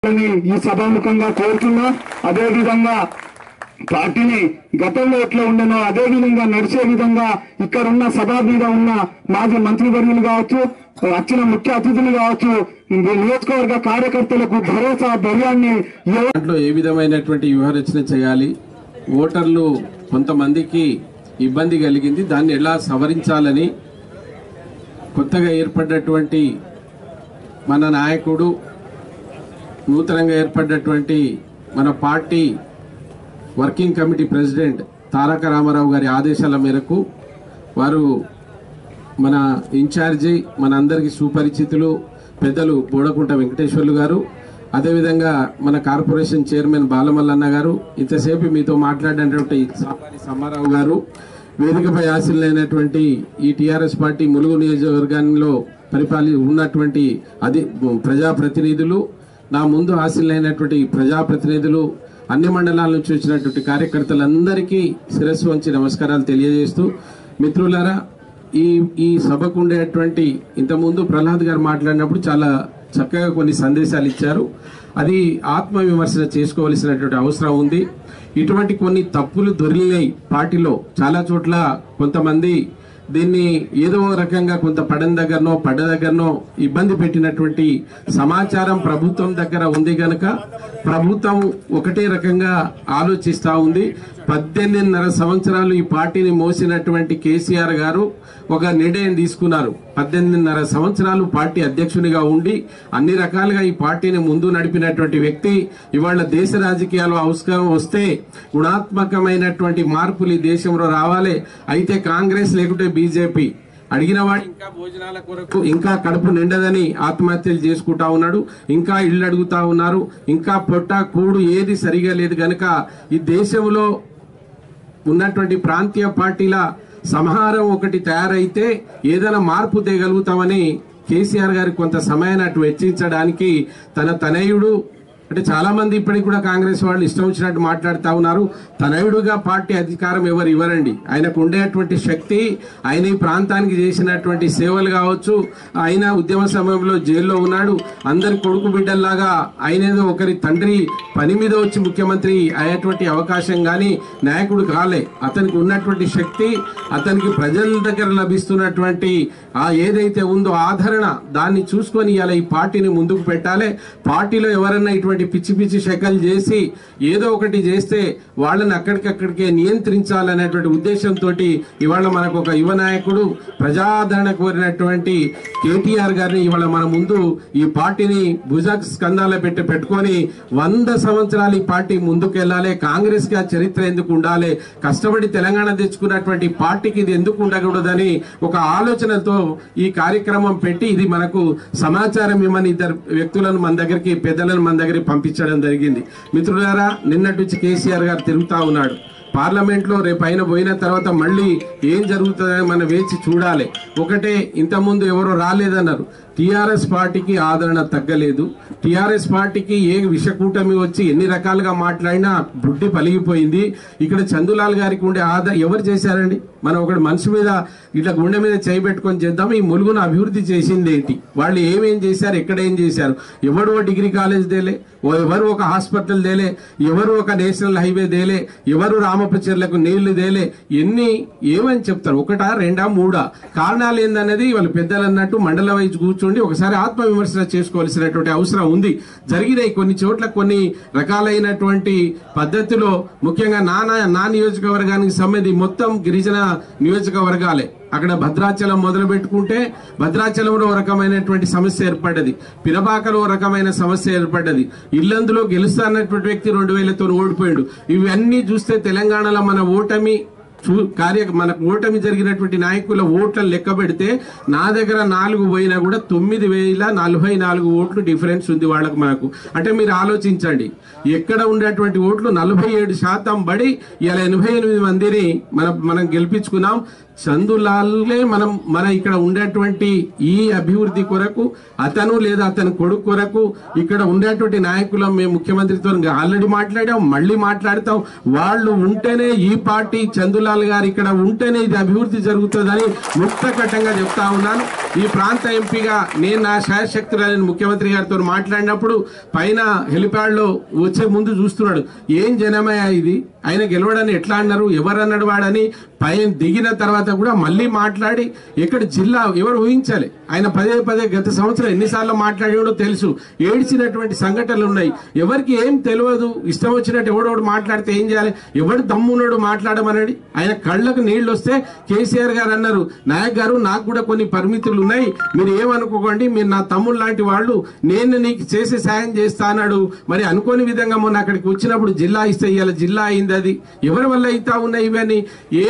అని ఈ సభాముఖంగా కోరుతున్నా అదే విధంగా పార్టీని గతంలో ఎట్లా ఉండనో అదే విధంగా నడిచే విధంగా ఇక్కడ ఉన్న సభా మీద ఉన్న మాజీ మంత్రివర్యులు కావచ్చు వచ్చిన ముఖ్య అతిథులు కావచ్చు నియోజకవర్గ కార్యకర్తలకు భరోసా ధైర్యాన్ని యువ దాంట్లో ఏ విధమైనటువంటి వ్యూహరచన చేయాలి ఓటర్లు కొంతమందికి ఇబ్బంది కలిగింది దాన్ని ఎలా సవరించాలని కొత్తగా ఏర్పడ్డటువంటి మన నాయకుడు నూతనంగా ఏర్పడ్డటువంటి మన party working committee president Taraka Rama Rao గారి ఆదేశాల మేరకు వారు మన ఇన్ఛార్జి మన అందరికి సుపరిచితులు పెద్దలు బోడకుంట వెంకటేశ్వర్లు గారు అదేవిధంగా మన కార్పొరేషన్ చైర్మన్ బాలమల్లన్న గారు ఇంతసేపు మీతో మాట్లాడినటువంటి సాపారి సమ్మారావు గారు వేదికపై ఆశీలైనటువంటి ఈ టీఆర్ఎస్ పార్టీ ములుగు నియోజకవర్గంలో పరిపాలి ఉన్నటువంటి అది ప్రజాప్రతినిధులు నా ముందు హాసిలైనటువంటి ప్రజాప్రతినిధులు అన్ని మండలాల నుంచి వచ్చినటువంటి కార్యకర్తలందరికీ శిరస్సు వంచి నమస్కారాలు తెలియజేస్తూ మిత్రులారా ఈ ఈ సభకు ఉండేటువంటి ఇంతకుముందు ప్రహ్లాద్ గారు మాట్లాడినప్పుడు చాలా చక్కగా కొన్ని సందేశాలు ఇచ్చారు అది ఆత్మ విమర్శన చేసుకోవలసినటువంటి అవసరం ఉంది ఇటువంటి కొన్ని తప్పులు దొరికినాయి పార్టీలో చాలా చోట్ల కొంతమంది దీన్ని ఏదో ఒక రకంగా కొంత పడని దగ్గరనో పడ్డ దగ్గరనో ఇబ్బంది పెట్టినటువంటి సమాచారం ప్రభుత్వం దగ్గర ఉంది గనక ప్రభుత్వం ఒకటే రకంగా ఆలోచిస్తా ఉంది పద్దెనిమిదిన్నర సంవత్సరాలు ఈ పార్టీని మోసినటువంటి కేసీఆర్ గారు ఒక నిర్ణయం తీసుకున్నారు పద్దెనిమిదిన్నర సంవత్సరాలు పార్టీ అధ్యక్షునిగా ఉండి అన్ని రకాలుగా ఈ పార్టీని ముందు నడిపినటువంటి వ్యక్తి ఇవాళ దేశ రాజకీయాలు అవసరం వస్తే గుణాత్మకమైనటువంటి మార్పులు ఈ దేశంలో రావాలి అయితే కాంగ్రెస్ లేకుంటే బీజేపీ అడిగిన వాడు ఇంకా భోజనాల కొరకు ఇంకా కడుపు నిండదని ఆత్మహత్యలు చేసుకుంటా ఉన్నాడు ఇంకా ఇళ్ళు అడుగుతా ఉన్నారు ఇంకా పొట్ట కూడు ఏది సరిగా లేదు గనక ఈ దేశంలో ఉన్నటువంటి ప్రాంతీయ పార్టీల సంహారం ఒకటి తయారైతే ఏదైనా మార్పు తేగలుగుతామని కేసీఆర్ గారి కొంత సమయాన్ని అటు వెచ్చించడానికి తన తనయుడు అంటే చాలా మంది ఇప్పటికి కూడా కాంగ్రెస్ వాళ్ళు ఇష్టం వచ్చినట్టు మాట్లాడుతా ఉన్నారు తనయుడుగా పార్టీ అధికారం ఎవరు ఇవ్వరండి ఆయనకు ఉండేటువంటి శక్తి ఆయన ఈ ప్రాంతానికి చేసినటువంటి సేవలు కావచ్చు ఆయన ఉద్యమ సమయంలో జైల్లో ఉన్నాడు అందరి కొడుకు బిడ్డల్లాగా ఆయన ఏదో ఒకరి తండ్రి పని మీద వచ్చి ముఖ్యమంత్రి అయ్యేటువంటి అవకాశం కానీ నాయకుడు కాలే అతనికి ఉన్నటువంటి శక్తి అతనికి ప్రజల దగ్గర లభిస్తున్నటువంటి ఆ ఏదైతే ఉందో ఆదరణ దాన్ని చూసుకొని ఇలా ఈ పార్టీని ముందుకు పెట్టాలి పార్టీలో ఎవరన్నా ఇటువంటి పిచ్చి పిచ్చి శకలు చేసి ఏదో ఒకటి చేస్తే వాళ్ళని అక్కడికక్కడికే నియంత్రించాలనేటువంటి ఉద్దేశంతో ఇవాళ మనకు ఒక యువ నాయకుడు ప్రజాదరణ కోరినటువంటి కేటీఆర్ గారిని ఇవాళ మన ముందు ఈ పార్టీని భుజ స్కందాల పెట్టి పెట్టుకొని వంద సంవత్సరాలు ఈ పార్టీ ముందుకు వెళ్ళాలి కాంగ్రెస్ కి ఆ చరిత్ర ఎందుకు ఉండాలి కష్టపడి తెలంగాణ తెచ్చుకున్నటువంటి పార్టీకి ఇది ఎందుకు ఉండకూడదని ఒక ఆలోచనతో ఈ కార్యక్రమం పెట్టి ఇది మనకు సమాచారం ఇవ్వమని ఇద్దరు వ్యక్తులను మన దగ్గరికి పెద్దలను మన దగ్గరికి పంపించడం జరిగింది మిత్రులారా నిన్నటి నుంచి కేసీఆర్ గారు తిరుగుతా ఉన్నాడు పార్లమెంట్ లో రేపు అయిన పోయిన తర్వాత మళ్ళీ ఏం జరుగుతుందని మనం వేచి చూడాలి ఒకటే ఇంతకుముందు ఎవరో రాలేదన్నారు టిఆర్ఎస్ పార్టీకి ఆదరణ తగ్గలేదు టిఆర్ఎస్ పార్టీకి ఏ విషకూటమి వచ్చి ఎన్ని రకాలుగా మాట్లాడినా బుడ్డి పలిగిపోయింది ఇక్కడ చందులాల్ గారికి ఉండే ఆదరణ ఎవరు చేశారండి మనం ఒకటి మనిషి మీద ఇట్లా గుండె మీద చేయి పెట్టుకొని చేద్దాం ఈ ములుగును అభివృద్ధి చేసింది ఏంటి వాళ్ళు ఏమేం చేశారు ఎక్కడ ఏం చేశారు ఎవరు ఓ డిగ్రీ కాలేజ్ దేలే ఓ ఎవరు ఒక హాస్పిటల్ దేలే ఎవరు ఒక నేషనల్ హైవే దేలే ఎవరు రామపచర్లకు నీళ్లు దేలే ఎన్ని ఏమని చెప్తారు ఒకటా రెండా మూడా కారణాలు ఏందన్నది వాళ్ళు పెద్దలు అన్నట్టు మండల వైజ్ కూర్చోండి ఒకసారి ఆత్మ విమర్శన చేసుకోవాల్సినటువంటి అవసరం ఉంది జరిగినాయి కొన్ని చోట్ల కొన్ని రకాలైనటువంటి పద్ధతిలో ముఖ్యంగా నా నా- నా నియోజకవర్గానికి సంబంధించి మొత్తం గిరిజన నియోజకవర్గాలే అక్కడ భద్రాచలం మొదలు పెట్టుకుంటే భద్రాచలంలో ఒక రకమైనటువంటి సమస్య ఏర్పడ్డది పినపాకలో ఒక రకమైన సమస్య ఏర్పడ్డది ఇల్లందులో గెలుస్తా అన్నటువంటి వ్యక్తి రెండు వేలతో ఓడిపోయాడు ఇవన్నీ చూస్తే తెలంగాణలో మన ఓటమి చూ కార్య మనకు ఓటమి జరిగినటువంటి నాయకుల ఓట్లను లెక్క పెడితే నా దగ్గర నాలుగు పోయినా కూడా తొమ్మిది వేల నలభై నాలుగు ఓట్లు డిఫరెన్స్ ఉంది వాళ్ళకు మనకు అంటే మీరు ఆలోచించండి ఎక్కడ ఉండేటువంటి ఓట్లు నలభై ఏడు శాతం బడి ఇలా ఎనభై ఎనిమిది మందిని మనం మనం గెలిపించుకున్నాం చందులాలే మనం మన ఇక్కడ ఉండేటువంటి ఈ అభివృద్ధి కొరకు అతను లేదా అతని కొడుకు కొరకు ఇక్కడ ఉండేటువంటి నాయకులం మేము ముఖ్యమంత్రితో ఆల్రెడీ మాట్లాడాం మళ్ళీ మాట్లాడతాం వాళ్ళు ఉంటేనే ఈ పార్టీ చందులాల్ గారు ఇక్కడ ఉంటేనే ఇది అభివృద్ధి జరుగుతుందని ముక్తకట్టంగా చెప్తా ఉన్నాను ఈ ప్రాంత ఎంపీగా నేను నా శాయశక్తులని ముఖ్యమంత్రి గారితో మాట్లాడినప్పుడు పైన హెలిప్యాడ్ లో వచ్చే ముందు చూస్తున్నాడు ఏం జనమయ్య ఇది ఆయన గెలవడని ఎట్లా అన్నారు ఎవరు అన్నాడు వాడని పైన దిగిన తర్వాత కూడా మళ్ళీ మాట్లాడి ఇక్కడ జిల్లా ఎవరు ఊహించాలి ఆయన పదే పదే గత సంవత్సరం ఎన్నిసార్లు మాట్లాడాడో తెలుసు ఏడ్చినటువంటి సంఘటనలు ఉన్నాయి ఎవరికి ఏం తెలియదు ఇష్టం వచ్చినట్టు ఎవడోడు మాట్లాడితే ఏం చేయాలి ఎవడు దమ్మున్నాడు మాట్లాడమనడి ఆయన కళ్ళకు నీళ్లు వస్తే కేసీఆర్ గారు అన్నారు నాయక్ గారు నాకు కూడా కొన్ని పరిమితులు ఉన్నాయి మీరు ఏమనుకోకండి మీరు నా తమ్ముడు లాంటి వాళ్ళు నేను నీకు చేసే సాయం చేస్తా అన్నాడు మరి అనుకోని విధంగా మొన్న అక్కడికి వచ్చినప్పుడు జిల్లా ఇస్తే ఇవాళ జిల్లా అయింది అది ఎవరి వల్ల అయితా ఉన్నాయి ఇవన్నీ ఏ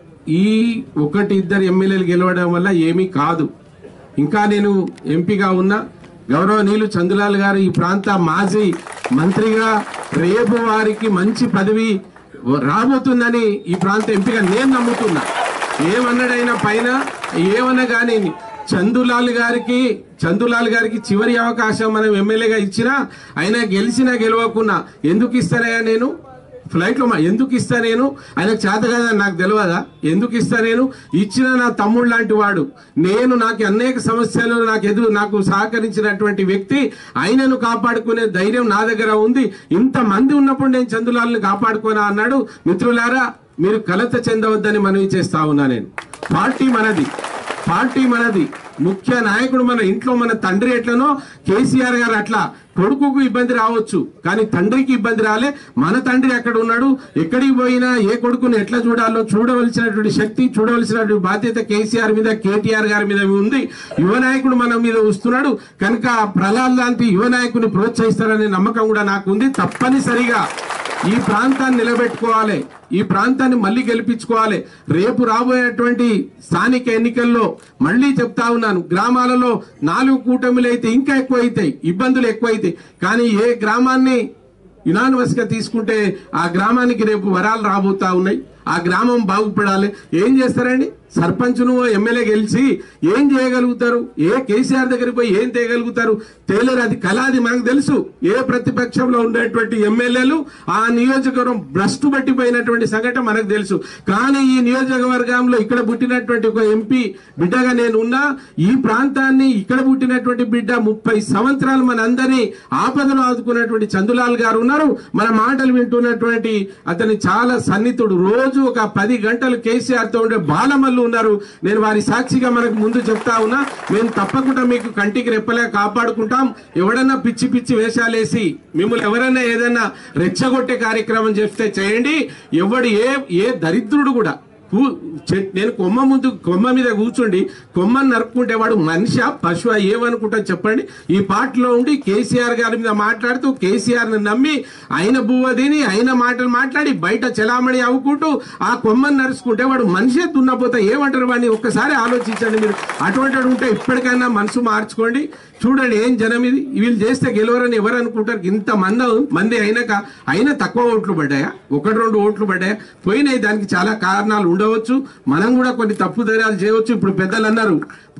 ఈ ఒకటి ఇద్దరు ఎమ్మెల్యేలు గెలవడం వల్ల ఏమీ కాదు ఇంకా నేను ఎంపీగా ఉన్నా గౌరవనీయులు చందులాల్ గారు ఈ ప్రాంత మాజీ మంత్రిగా రేపు వారికి మంచి పదవి రాబోతుందని ఈ ప్రాంత ఎంపీగా నేను నమ్ముతున్నా ఏమన్నాడైనా పైన ఏమన్నా కానీ చందులాల్ గారికి చందులాల్ గారికి చివరి అవకాశం మనం ఎమ్మెల్యేగా ఇచ్చినా ఆయన గెలిచినా గెలవకున్నా ఎందుకు ఇస్తానయ్యా నేను ఫ్లైట్ లో మా- ఎందుకు ఇస్తా నేను ఆయనకు చేత కదా నాకు తెలియదా ఎందుకు ఇస్తా నేను ఇచ్చిన నా తమ్ముడు లాంటి వాడు నేను నాకు అనేక సమస్యలు నాకు ఎదురు నాకు సహకరించినటువంటి వ్యక్తి ఆయనను కాపాడుకునే ధైర్యం నా దగ్గర ఉంది ఇంత మంది ఉన్నప్పుడు నేను చందులాల్ని కాపాడుకోనా అన్నాడు మిత్రులారా మీరు కలత చెందవద్దని మనవి చేస్తా ఉన్నా నేను పార్టీ మనది పార్టీ మనది ముఖ్య నాయకుడు మన ఇంట్లో మన తండ్రి ఎట్లనో కేసీఆర్ గారు అట్లా కొడుకుకు ఇబ్బంది రావచ్చు కానీ తండ్రికి ఇబ్బంది రాలే మన తండ్రి ఎక్కడ ఉన్నాడు ఎక్కడికి పోయినా ఏ కొడుకుని ఎట్లా చూడాలో చూడవలసినటువంటి శక్తి చూడవలసినటువంటి బాధ్యత కేసీఆర్ మీద కేటీఆర్ గారి మీద ఉంది యువ నాయకుడు మన మీద వస్తున్నాడు కనుక ప్రహ్లాద్ లాంటి యువ నాయకుని ప్రోత్సహిస్తారనే నమ్మకం కూడా నాకు ఉంది తప్పనిసరిగా ఈ ప్రాంతాన్ని నిలబెట్టుకోవాలి ఈ ప్రాంతాన్ని మళ్ళీ గెలిపించుకోవాలి రేపు రాబోయేటువంటి స్థానిక ఎన్నికల్లో మళ్ళీ చెప్తా ఉన్నాను గ్రామాలలో నాలుగు కూటమిలు అయితే ఇంకా ఎక్కువ అవుతాయి ఇబ్బందులు ఎక్కువ అవుతాయి కానీ ఏ గ్రామాన్ని యునానిమస్ గా తీసుకుంటే ఆ గ్రామానికి రేపు వరాలు రాబోతా ఉన్నాయి ఆ గ్రామం బాగుపడాలి ఏం చేస్తారండి సర్పంచ్ను ఎమ్మెల్యే గెలిచి ఏం చేయగలుగుతారు ఏ కేసీఆర్ దగ్గరికి పోయి ఏం తేయగలుగుతారు తేలేరు అది కళ అది మనకు తెలుసు ఏ ప్రతిపక్షంలో ఉండేటువంటి ఎమ్మెల్యేలు ఆ నియోజకవర్గం భ్రష్టు పట్టిపోయినటువంటి సంఘటన మనకు తెలుసు కానీ ఈ నియోజకవర్గంలో ఇక్కడ పుట్టినటువంటి ఒక ఎంపీ బిడ్డగా నేను ఉన్నా ఈ ప్రాంతాన్ని ఇక్కడ పుట్టినటువంటి బిడ్డ ముప్పై సంవత్సరాలు మన అందరినీ ఆపదలో ఆదుకున్నటువంటి చందులాల్ గారు ఉన్నారు మన మాటలు వింటున్నటువంటి అతని చాలా సన్నిహితుడు రోజు ఒక పది గంటలు కేసీఆర్ తో ఉండే బాలమల్లు ఉన్నారు నేను వారి సాక్షిగా మనకు ముందు చెప్తా ఉన్నా మేము తప్పకుండా మీకు కంటికి రెప్పలే కాపాడుకుంటాం ఎవడన్నా పిచ్చి పిచ్చి వేషాలేసి మిమ్మల్ని ఎవరైనా ఏదైనా రెచ్చగొట్టే కార్యక్రమం చేస్తే చేయండి ఎవడు ఏ ఏ దరిద్రుడు కూడా కూ- చెట్- నేను కొమ్మ ముందు కొమ్మ మీద కూర్చుండి కొమ్మని నరుక్కుంటే వాడు మనిషి పశువు ఏమనుకుంటా చెప్పండి ఈ పాటలో ఉండి కేసీఆర్ గారి మీద మాట్లాడుతూ కేసీఆర్ ని నమ్మి ఆయన బువ్వ తిని ఆయన మాటలు మాట్లాడి బయట చలామణి అవ్వుకుంటూ ఆ కొమ్మని నరుచుకుంటే వాడు మనిషే దున్నపోతే ఏమంటారు వాడిని ఒక్కసారి ఆలోచించండి మీరు అటువంటి వాడు ఉంటే ఇప్పటికైనా మనసు మార్చుకోండి చూడండి ఏం జనం ఇది వీళ్ళు చేస్తే గెలవరని ఎవరు అనుకుంటారు ఇంత మంది మంది అయినాక అయినా తక్కువ ఓట్లు పడ్డాయా ఒకటి రెండు ఓట్లు పడ్డాయా పోయినాయి దానికి చాలా కారణాలు ఉండవచ్చు మనం కూడా కొన్ని తప్పుదరాలు చేయవచ్చు ఇప్పుడు పెద్దలు అన్నారు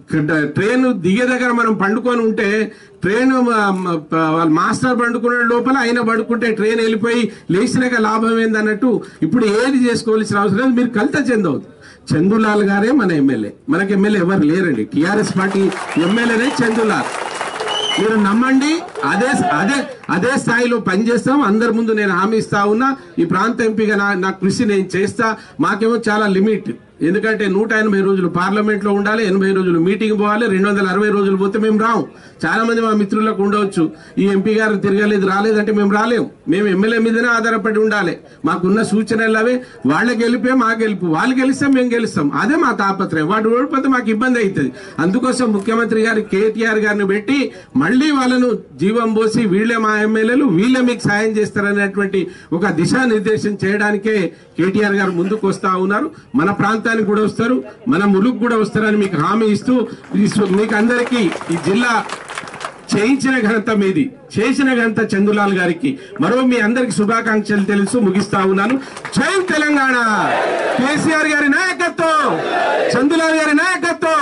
ట్రైన్ దిగే దగ్గర మనం పండుకొని ఉంటే ట్రైన్ వాళ్ళ మాస్టర్ పండుకునే లోపల ఆయన పడుకుంటే ట్రైన్ వెళ్ళిపోయి లేచినాక లాభం ఏందన్నట్టు ఇప్పుడు ఏది చేసుకోవాల్సిన అవసరం లేదు మీరు కలత చెందవద్దు చందులాల్ గారే మన ఎమ్మెల్యే మనకి ఎమ్మెల్యే ఎవరు లేరండి టిఆర్ఎస్ పార్టీ ఎమ్మెల్యేనే చందులాల్ మీరు నమ్మండి అదే అదే అదే స్థాయిలో పనిచేస్తాం అందరి ముందు నేను హామీ ఇస్తా ఉన్నా ఈ ప్రాంత ఎంపీగా నా నా కృషి నేను చేస్తా మాకేమో చాలా లిమిట్ ఎందుకంటే నూట ఎనభై రోజులు పార్లమెంట్ లో ఉండాలి ఎనభై రోజులు మీటింగ్ పోవాలి రెండు వందల అరవై రోజులు పోతే మేము రాము చాలా మంది మా మిత్రులకు ఉండవచ్చు ఈ ఎంపీ గారు తిరగలేదు రాలేదంటే మేము రాలేము మేము ఎమ్మెల్యే మీదనే ఆధారపడి ఉండాలి మాకున్న సూచనలు అవే వాళ్ళ గెలిపే మా గెలుపు వాళ్ళు గెలిస్తే మేము గెలుస్తాం అదే మా తాపత్రయం వాడు ఓడిపోతే మాకు ఇబ్బంది అవుతుంది అందుకోసం ముఖ్యమంత్రి గారు కేటీఆర్ గారిని పెట్టి మళ్ళీ వాళ్ళను జీవం పోసి వీళ్ళే మా ఎమ్మెల్యేలు వీళ్ళే మీకు సాయం చేస్తారనేటువంటి ఒక దిశానిర్దేశం చేయడానికే కేటీఆర్ గారు ముందుకు వస్తా ఉన్నారు మన ప్రాంతానికి కూడా వస్తారు మన ములుగు కూడా వస్తారని మీకు హామీ ఇస్తూ ఈ సు- మీకు అందరికీ ఈ జిల్లా చేయించిన ఘనత మీది చేసిన ఘనత చందులాల్ గారికి మరో మీ అందరికి శుభాకాంక్షలు తెలుసు ముగిస్తా ఉన్నాను జై తెలంగాణ కేసీఆర్ గారి నాయకత్వం చందులాల్ గారి నాయకత్వం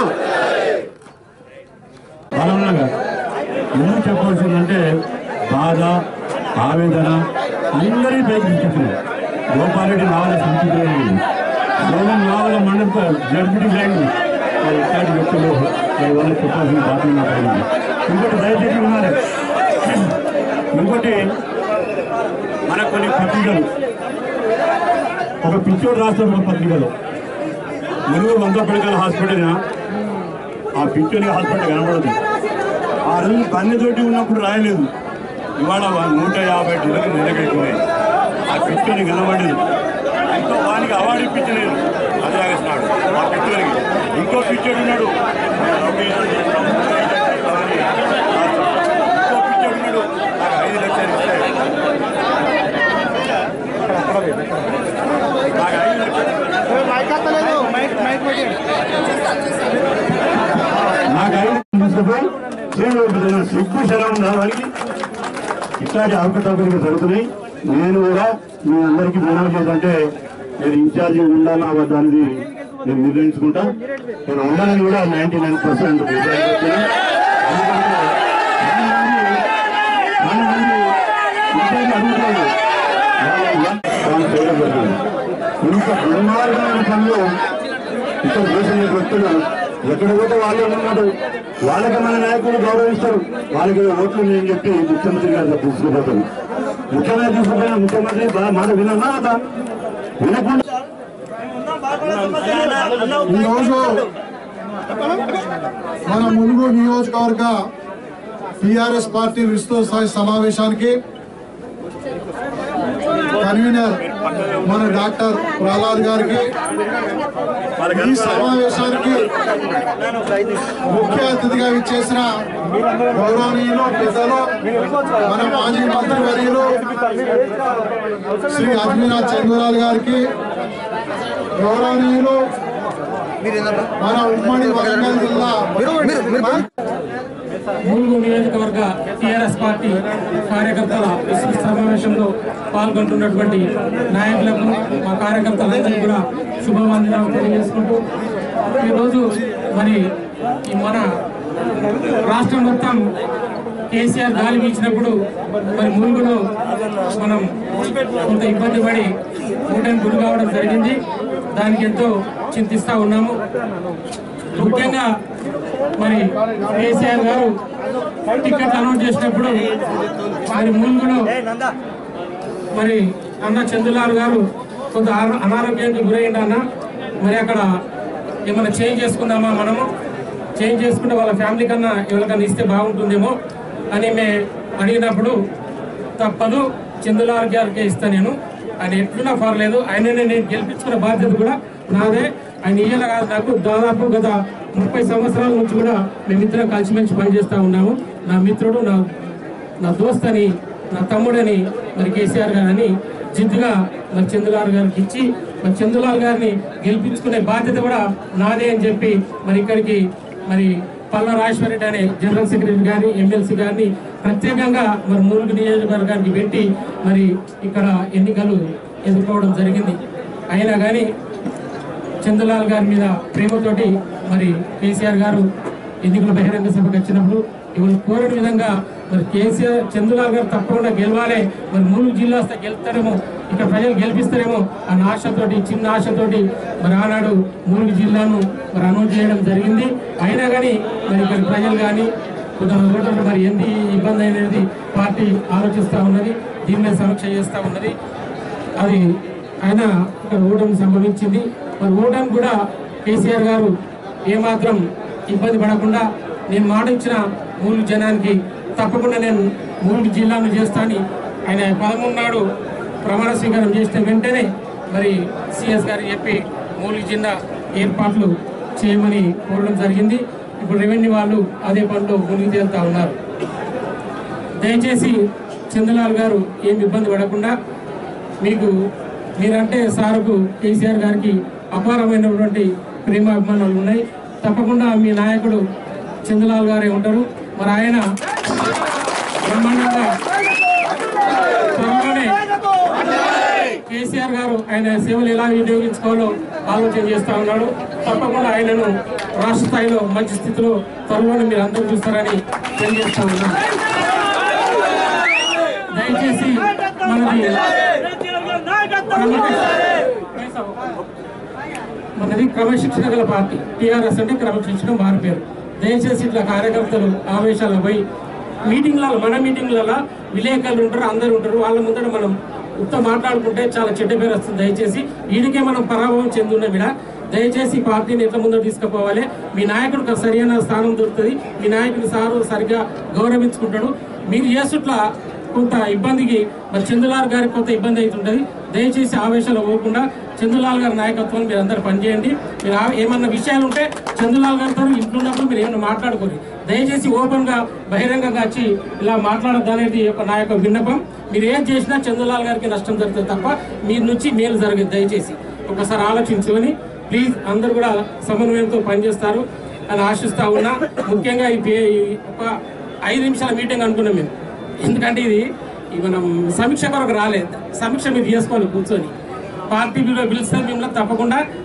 బలంగా ఎందుకు చెప్పాల్సిందంటే బాధ ఆవేదన అందరి పైకి తీసుకొచ్చినాయి గోపాలరెడ్డి నావల సంస్కృతి సోమం నావల మండప జడ్పీ లైన్ ఇట్లాంటి వ్యక్తులు వారి వల్ల చెప్పాల్సిన బాధ్యత నాకు ఉంది. ఇంకోటి దయచేసి ఉన్నారు ఇంకోటి మన కొన్ని పత్రికలు ఒక పిచ్చోడు రాష్ట్రం ఒక పత్రికలో మురుగు వంద పడకల హాస్పిటల్ ఆ పిచ్చోని హాస్పిటల్ కనబడదు ఆ రోజు కన్నెతోటి ఉన్నప్పుడు రాయలేదు ఇవాళ వా- నూట యాభై నెలలకు నెలకెక్కున్నాయి ఆ పిచ్చోని కనబడలేదు ఇంకో వానికి అవార్డు ఇప్పించలేదు అది రాగేస్తున్నాడు ఆ పిచ్చోనికి ఇంకో పిచ్చోడు ఉన్నాడు రౌడీ- రౌడీ ఇంకో పిచ్చోడు ఉన్నాడు నాకు ఐదు లక్షలు ఇస్తాడు నాకు ఐదు లక్షలు నాకు ఐదు తీసుకుపోయి శ్రీనివాస సిగ్గు శరం ఉందా వారికి ఇట్లాంటి అవకతవకలు జరుగుతున్నాయి నేను కూడా మీ అందరికీ మనం చేద్దంటే నేను ఇన్ఛార్జి ఉండాలా వద్దా అనేది నేను నిర్ణయించుకుంటా నేను ఉండాలని కూడా నైన్టీ నైన్ పర్సెంట్ ఇంత దుర్మార్గమైన పనులు ఇక్కడ చేసిన వ్యక్తులు ఎక్కడ పోతే వాళ్ళే ఉన్నారు వాళ్ళకి మన నాయకులు గౌరవిస్తారు వాళ్ళకి ఓట్లు నేను చెప్పి ముఖ్యమంత్రి గారు తీసుకుపోతాను ముఖ్యమంత్రి తీసుకుపోయిన ముఖ్యమంత్రి బా- మాట వినమా అదా? వినకుండా ఈరోజు మన ములుగు నియోజకవర్గ టిఆర్ఎస్ పార్టీ విస్తృత స్థాయి సమావేశానికి కన్వీనర్ మన డాక్టర్ ప్రహ్లాద్ గారికి ఈ సమావేశానికి ముఖ్య అతిథిగా ఇచ్చేసిన గౌరవనీయులు పెద్దలు మన మాజీ మంత్రి వర్యులు శ్రీ అజ్మీరా చంద్రలాల్ గారికి గౌరవనీయులు మన ఉమ్మడి వరంగల్ జిల్లా ములుగు నియోజకవర్గ టిఆర్ఎస్ పార్టీ కార్యకర్తల విస్తృత సమావేశంలో పాల్గొంటున్నటువంటి నాయకులకు మా కార్యకర్తలందరికీ కూడా శుభవందనాలు తెలియజేసుకుంటూ ఈరోజు మరి ఈ మన రాష్ట్రం మొత్తం కేసీఆర్ గాలి వీచినప్పుడు మరి ములుగులో మనం కొంత ఇబ్బంది పడి కూటమి గురి కావడం జరిగింది దానికి ఎంతో చింతిస్తా ఉన్నాము ముఖ్యంగా మరి కేసీఆర్ గారు టికెట్ అనౌన్స్ చేసినప్పుడు మరి ములుగులో మరి అన్న చందులాల్ గారు కొంత ఆరో- అనారోగ్యానికి గురైంది అన్న మరి అక్కడ ఏమైనా చేంజ్ చేసుకుందామా మనము చేంజ్ చేసుకుంటే వాళ్ళ ఫ్యామిలీ కన్నా ఎవరికన్నా ఇస్తే బాగుంటుందేమో అని మేము అడిగినప్పుడు తప్పదు చందులాల్ గారికి ఇస్తా నేను ఆయన ఎట్లున్నా పర్లేదు ఆయననే నేను గెలిపించుకున్న బాధ్యత కూడా నాదే ఆయన ఇయ్యాల కాదు నాకు దాదాపు గత ముప్పై సంవత్సరాల నుంచి కూడా మేమిద్దరం కలిసిమెలిసి పనిచేస్తా ఉన్నాము నా మిత్రుడు నా నా దోస్త్ అని నా తమ్ముడని మరి కేసీఆర్ గారని జిద్దుగా మరి చంద్రలాల్ గారికి ఇచ్చి మరి చంద్రలాల్ గారిని గెలిపించుకునే బాధ్యత కూడా నాదే అని చెప్పి మరి ఇక్కడికి మరి పల్లా రాజేశ్వరరెడ్డి అనే జనరల్ సెక్రటరీ గారిని ఎమ్మెల్సీ గారిని ప్రత్యేకంగా మరి ములుగు నియోజకవర్గానికి పెట్టి మరి ఇక్కడ ఎన్నికలు ఎదుర్కోవడం జరిగింది అయినా కానీ చంద్రలాల్ గారి మీద ప్రేమతోటి మరి కేసీఆర్ గారు ఎన్నికల బహిరంగ సభకు వచ్చినప్పుడు ఇవాళ కోరిన విధంగా మరి కేసీఆర్ చంద్రలాల్ గారు తప్పకుండా గెలవాలి మరి మూడు జిల్లా వస్తే గెలుస్తారేమో ఇక్కడ ప్రజలు గెలిపిస్తారేమో అన్న ఆశతోటి చిన్న ఆశతోటి మరి ఆనాడు మూడు జిల్లాను మరి అనౌన్స్ చేయడం జరిగింది అయినా కానీ మరి ఇక్కడ ప్రజలు కానీ కొంతమంది ఓటర్లు మరి ఏంది ఇబ్బంది అనేది పార్టీ ఆలోచిస్తూ ఉన్నది దీని మీద సమీక్ష చేస్తూ ఉన్నది అది ఆయన ఇక్కడ ఓటమి సంభవించింది మరి ఓటమి కూడా కేసీఆర్ గారు ఏమాత్రం ఇబ్బంది పడకుండా నేను మాట ఇచ్చిన మూడు జనానికి తప్పకుండా నేను మూడు జిల్లాను చేస్తానని ఆయన పదమూడు నాడు ప్రమాణ స్వీకారం చేసిన వెంటనే మరి సిఎస్ గారికి చెప్పి మూడు జిల్లా ఏర్పాట్లు చేయమని కోరడం జరిగింది ఇప్పుడు రెవెన్యూ వాళ్ళు అదే పనిలో మునిగి తేలుతా ఉన్నారు దయచేసి చంద్రలాల్ గారు ఏమి ఇబ్బంది పడకుండా మీకు మీరంటే సారుకు కేసీఆర్ గారికి అపారమైనటువంటి ప్రేమాభిమానాలు ఉన్నాయి తప్పకుండా మీ నాయకుడు చంద్రలాల్ గారే ఉంటారు మరి ఆయన బ్రహ్మాండంగా త్వరలోనే కేసీఆర్ గారు ఆయన సేవలు ఎలా వినియోగించుకోవాలో ఆలోచన చేస్తా ఉన్నాడు తప్పకుండా ఆయనను రాష్ట్ర స్థాయిలో మంచి స్థితిలో త్వరలోనే మీరు అందరూ చూస్తారని తెలియజేస్తా ఉన్నాను దయచేసి మనది మనది క్రమశిక్షణ గల పార్టీ టీఆర్ఎస్ అంటే క్రమశిక్షణ మారిపోయారు దయచేసి ఇట్లా కార్యకర్తలు ఆవేశాలు పోయి మీటింగ్లలో మన మీటింగ్లలో విలేకరులు ఉంటారు అందరు ఉంటారు వాళ్ళ ముందర మనం ఉత్త మాట్లాడుకుంటే చాలా చెడ్డ పేరు వస్తుంది దయచేసి వీడికే మనం పరాభవం చెందున్న విడ దయచేసి ఈ పార్టీని ఎట్లా ముందర తీసుకుపోవాలి మీ నాయకుడికి ఒక సరైన స్థానం దొరుకుతుంది మీ నాయకుడు సారు సరిగ్గా గౌరవించుకుంటాడు మీరు చేస్తుట్లా కొంత ఇబ్బందికి మరి చందులాల్ గారికి కొంత ఇబ్బంది అవుతుంటది దయచేసి ఆవేశాలు పోకుండా చందులాల్ గారి నాయకత్వం మీరు అందరు పనిచేయండి మీరు ఆ- ఏమన్నా విషయాలు ఉంటే చందులాల్ గారితో ఇంట్లో ఉన్నప్పుడు మీరు ఏమైనా మాట్లాడుకోరు దయచేసి ఓపెన్ గా బహిరంగంగా వచ్చి ఇలా మాట్లాడద్దు అనేది ఒక నా యొక్క విన్నపం మీరు ఏం చేసినా చందులాల్ గారికి నష్టం జరుగుతుంది తప్ప మీ నుంచి మేలు జరగదు దయచేసి ఒకసారి ఆలోచించుకొని ప్లీజ్ అందరూ కూడా సమన్వయంతో పనిచేస్తారు అని ఆశిస్తా ఉన్నా ముఖ్యంగా ఈ పే- ఈ ఒక ఐదు నిమిషాల మీటింగ్ అనుకున్నాం మేము ఎందుకంటే ఇది ఈ మనం సమీక్ష కొరకు రాలేదు సమీక్ష మీరు చేసుకోవాలి కూర్చొని పార్టీ పిలువ పిలిస్తే మిమ్మల్ని తప్పకుండా